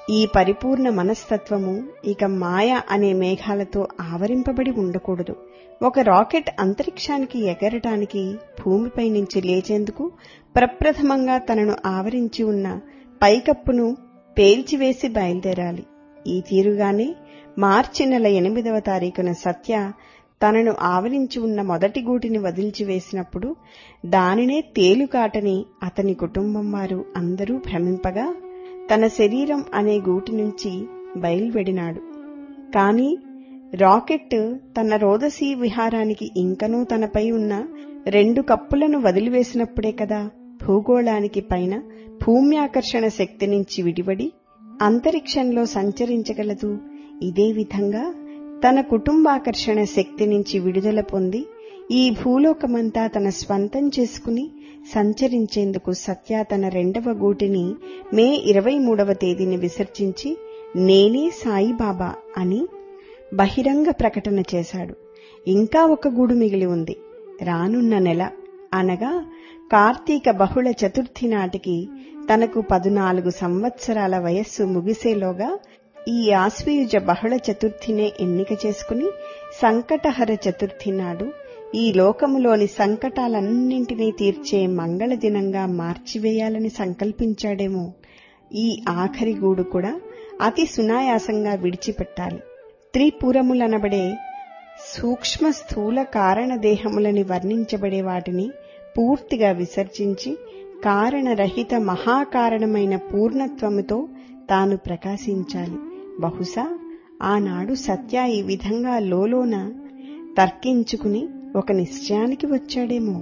ఈ పరిపూర్ణ మనస్తత్వము ఇక మాయ అనే మేఘాలతో ఆవరింపబడి ఉండకూడదు ఒక రాకెట్ అంతరిక్షానికి ఎగరటానికి భూమిపై నుంచి లేచేందుకు ప్రప్రథమంగా తనను ఆవరించి ఉన్న పైకప్పును పేల్చివేసి బయలుదేరాలి ఈ తీరుగానే మార్చి నెల ఎనిమిదవ తారీఖున సత్య తనను ఆవరించి ఉన్న మొదటి గూటిని వదిల్చివేసినప్పుడు దానినే తేలుకాటని అతని కుటుంబం వారు అందరూ భ్రమింపగా తన శరీరం అనే గూటి నుంచి బయలువెడినాడు కాని రాకెట్ తన రోదసీ విహారానికి ఇంకనూ తనపై ఉన్న రెండు కప్పులను వదిలివేసినప్పుడే కదా భూగోళానికి పైన భూమ్యాకర్షణ శక్తి నుంచి విడివడి అంతరిక్షంలో సంచరించగలదు ఇదే విధంగా తన కుటుంబాకర్షణ శక్తి నుంచి విడుదల పొంది ఈ భూలోకమంతా తన స్వంతం చేసుకుని సంచరించేందుకు సత్య తన రెండవ గూటిని మే ఇరవై మూడవ తేదీని విసర్జించి నేనే సాయిబాబా అని బహిరంగ ప్రకటన చేశాడు ఇంకా ఒక గూడు మిగిలి ఉంది రానున్న నెల అనగా కార్తీక బహుళ చతుర్థి నాటికి తనకు పదునాలుగు సంవత్సరాల వయస్సు ముగిసేలోగా ఈ ఆశ్వయుజ బహుళ చతుర్థినే ఎన్నిక చేసుకుని సంకటహర చతుర్థి నాడు ఈ లోకములోని సంకటాలన్నింటినీ తీర్చే మంగళ దినంగా మార్చివేయాలని సంకల్పించాడేమో ఈ ఆఖరి గూడు కూడా అతి సునాయాసంగా విడిచిపెట్టాలి త్రిపురములనబడే సూక్ష్మ స్థూల కారణదేహములని వర్ణించబడే వాటిని పూర్తిగా విసర్జించి కారణరహిత మహాకారణమైన పూర్ణత్వముతో తాను ప్రకాశించాలి బహుశా ఆనాడు సత్య ఈ విధంగా లోలోన తర్కించుకుని ఒక నిశ్చయానికి వచ్చాడేమో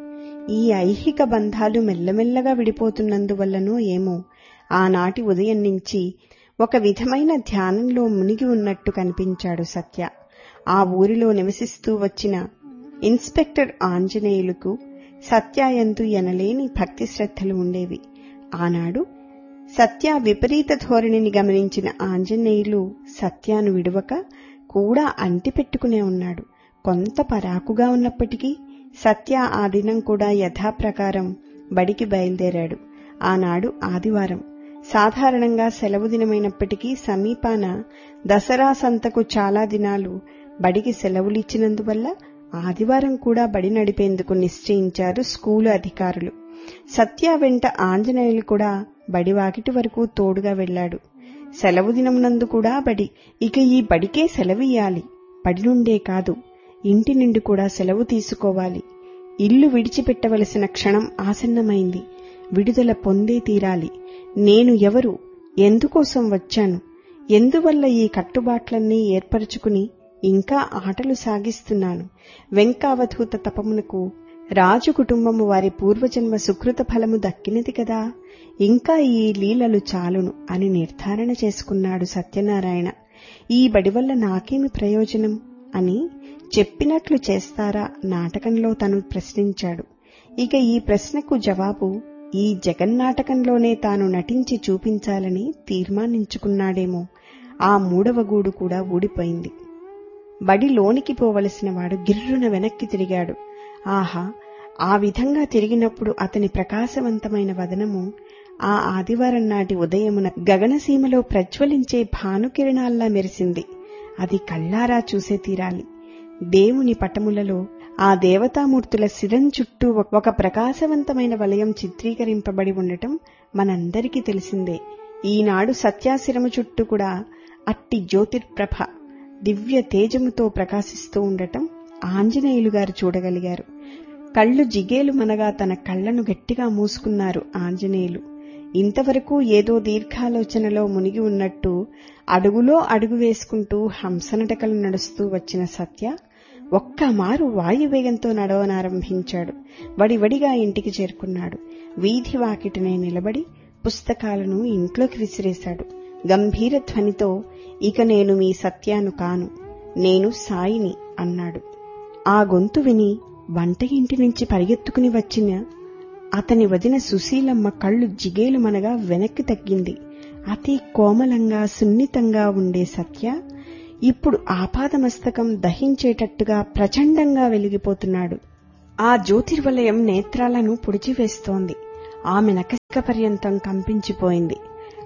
ఈ ఐహిక బంధాలు మెల్లమెల్లగా విడిపోతున్నందువల్లనో ఏమో ఆనాటి ఉదయం నుంచి ఒక విధమైన ధ్యానంలో మునిగి ఉన్నట్టు కనిపించాడు సత్య ఆ ఊరిలో నివసిస్తూ వచ్చిన ఇన్స్పెక్టర్ ఆంజనేయులకు సత్యాయందు ఎనలేని భక్తి శ్రద్ధలు ఉండేవి ఆనాడు సత్య విపరీత ధోరణిని గమనించిన ఆంజనేయులు సత్యాను విడువక కూడా అంటిపెట్టుకునే ఉన్నాడు కొంత పరాకుగా ఉన్నప్పటికీ సత్య ఆ దినం కూడా యథాప్రకారం బడికి బయలుదేరాడు ఆనాడు ఆదివారం సాధారణంగా సెలవు దినమైనప్పటికీ సమీపాన దసరా సంతకు చాలా దినాలు బడికి సెలవులిచ్చినందువల్ల ఆదివారం కూడా బడి నడిపేందుకు నిశ్చయించారు స్కూలు అధికారులు సత్య వెంట ఆంజనేయులు కూడా బడి వాకిటి వరకు తోడుగా వెళ్లాడు సెలవు దినమునందు కూడా బడి ఇక ఈ బడికే సెలవియ్యాలి బడి నుండే కాదు ఇంటి నుండి కూడా సెలవు తీసుకోవాలి ఇల్లు విడిచిపెట్టవలసిన క్షణం ఆసన్నమైంది విడుదల పొందే తీరాలి నేను ఎవరు ఎందుకోసం వచ్చాను ఎందువల్ల ఈ కట్టుబాట్లన్నీ ఏర్పరచుకుని ఇంకా ఆటలు సాగిస్తున్నాను వెంకావధూత తపమునకు రాజు కుటుంబము వారి పూర్వజన్మ సుకృత ఫలము దక్కినది కదా ఇంకా ఈ లీలలు చాలును అని నిర్ధారణ చేసుకున్నాడు సత్యనారాయణ ఈ బడి వల్ల నాకేమి ప్రయోజనం అని చెప్పినట్లు చేస్తారా నాటకంలో తను ప్రశ్నించాడు ఇక ఈ ప్రశ్నకు జవాబు ఈ జగన్నాటకంలోనే తాను నటించి చూపించాలని తీర్మానించుకున్నాడేమో ఆ మూడవ గూడు కూడా ఊడిపోయింది బడి లోనికి పోవలసిన వాడు గిర్రున వెనక్కి తిరిగాడు ఆహా ఆ విధంగా తిరిగినప్పుడు అతని ప్రకాశవంతమైన వదనము ఆ ఆదివారం నాటి ఉదయమున గగనసీమలో ప్రజ్వలించే భానుకిరణాల్లా మెరిసింది అది కళ్ళారా చూసే తీరాలి దేవుని పటములలో ఆ దేవతామూర్తుల శిరం చుట్టూ ఒక ప్రకాశవంతమైన వలయం చిత్రీకరింపబడి ఉండటం మనందరికీ తెలిసిందే ఈనాడు సత్యాశిరము చుట్టూ కూడా అట్టి జ్యోతిర్ప్రభ దివ్య తేజముతో ప్రకాశిస్తూ ఉండటం ఆంజనేయులు గారు చూడగలిగారు కళ్ళు జిగేలు మనగా తన కళ్లను గట్టిగా మూసుకున్నారు ఆంజనేయులు ఇంతవరకు ఏదో దీర్ఘాలోచనలో మునిగి ఉన్నట్టు అడుగులో అడుగు వేసుకుంటూ హంసనటకలు నడుస్తూ వచ్చిన సత్య ఒక్క మారు వాయువేగంతో నడవనారంభించాడు వడివడిగా ఇంటికి చేరుకున్నాడు వీధి వాకిటినే నిలబడి పుస్తకాలను ఇంట్లోకి విసిరేశాడు గంభీర ధ్వనితో ఇక నేను మీ సత్యాను కాను నేను సాయిని అన్నాడు ఆ గొంతు విని వంట ఇంటి నుంచి పరిగెత్తుకుని వచ్చిన అతని వదిన సుశీలమ్మ కళ్ళు జిగేలు మనగా వెనక్కి తగ్గింది అతి కోమలంగా సున్నితంగా ఉండే సత్య ఇప్పుడు ఆపాదమస్తకం దహించేటట్టుగా ప్రచండంగా వెలిగిపోతున్నాడు ఆ జ్యోతిర్వలయం నేత్రాలను పొడిచివేస్తోంది ఆమె నకసిక పర్యంతం కంపించిపోయింది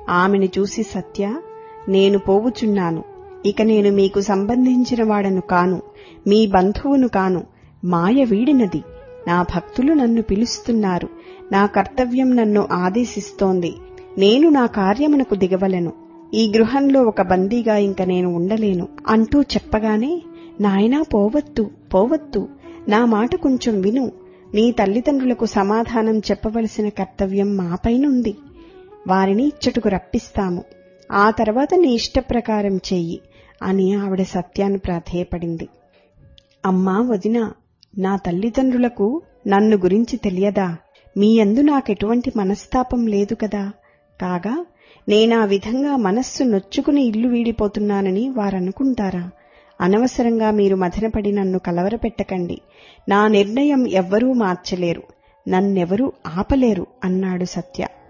ఆమెను చూసి సత్య నేను పోవుచున్నాను ఇక నేను మీకు సంబంధించిన వాడను కాను మీ బంధువును కాను మాయ వీడినది నా భక్తులు నన్ను పిలుస్తున్నారు నా కర్తవ్యం నన్ను ఆదేశిస్తోంది నేను నా కార్యమునకు దిగవలెను ఈ గృహంలో ఒక బందీగా ఇంక నేను ఉండలేను అంటూ చెప్పగానే నాయనా పోవద్దు పోవద్దు నా మాట కొంచెం విను నీ తల్లిదండ్రులకు సమాధానం చెప్పవలసిన కర్తవ్యం మాపైనుంది వారిని ఇచ్చటకు రప్పిస్తాము ఆ తర్వాత నీ ఇష్టప్రకారం చెయ్యి అని ఆవిడ సత్యాన్ని ప్రాధేయపడింది అమ్మా వదిన నా తల్లిదండ్రులకు నన్ను గురించి తెలియదా మీ అందు నాకెటువంటి మనస్తాపం లేదు కదా కాగా నేనా విధంగా మనస్సు నొచ్చుకుని ఇల్లు వీడిపోతున్నానని వారనుకుంటారా అనవసరంగా మీరు మదనపడి నన్ను కలవరపెట్టకండి నా నిర్ణయం ఎవ్వరూ మార్చలేరు నన్నెవరూ ఆపలేరు అన్నాడు సత్య